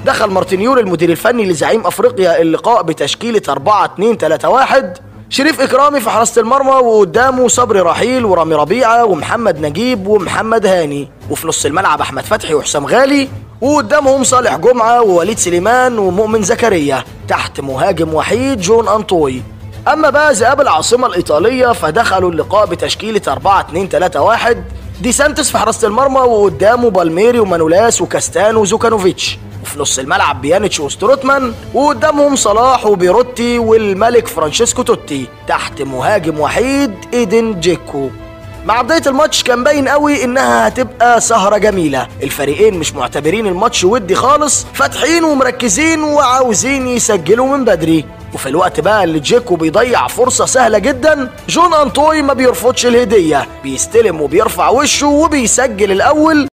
دخل مارتينيول المدير الفني لزعيم افريقيا اللقاء بتشكيله 4 2 3 1 شريف اكرامي في حراسه المرمى وقدامه صبري رحيل ورامي ربيعه ومحمد نجيب ومحمد هاني وفي نص الملعب احمد فتحي وحسام غالي وقدامهم صالح جمعه ووليد سليمان ومؤمن زكريا تحت مهاجم وحيد جون انطوي اما بقى ذئاب العاصمه الايطاليه فدخلوا اللقاء بتشكيله 4 2 3 1 دي سانتس في حراسه المرمى وقدامه بالميري ومانولاس وكاستان وزوكانوفيتش وفي نص الملعب بيانيتش وستروتمان وقدامهم صلاح وبيروتي والملك فرانشيسكو توتي تحت مهاجم وحيد ايدن جيكو مع بداية الماتش كان باين قوي انها هتبقى سهرة جميلة الفريقين مش معتبرين الماتش ودي خالص فاتحين ومركزين وعاوزين يسجلوا من بدري وفي الوقت بقى اللي جيكو بيضيع فرصة سهلة جدا جون أنطوي ما بيرفضش الهدية بيستلم وبيرفع وشه وبيسجل الأول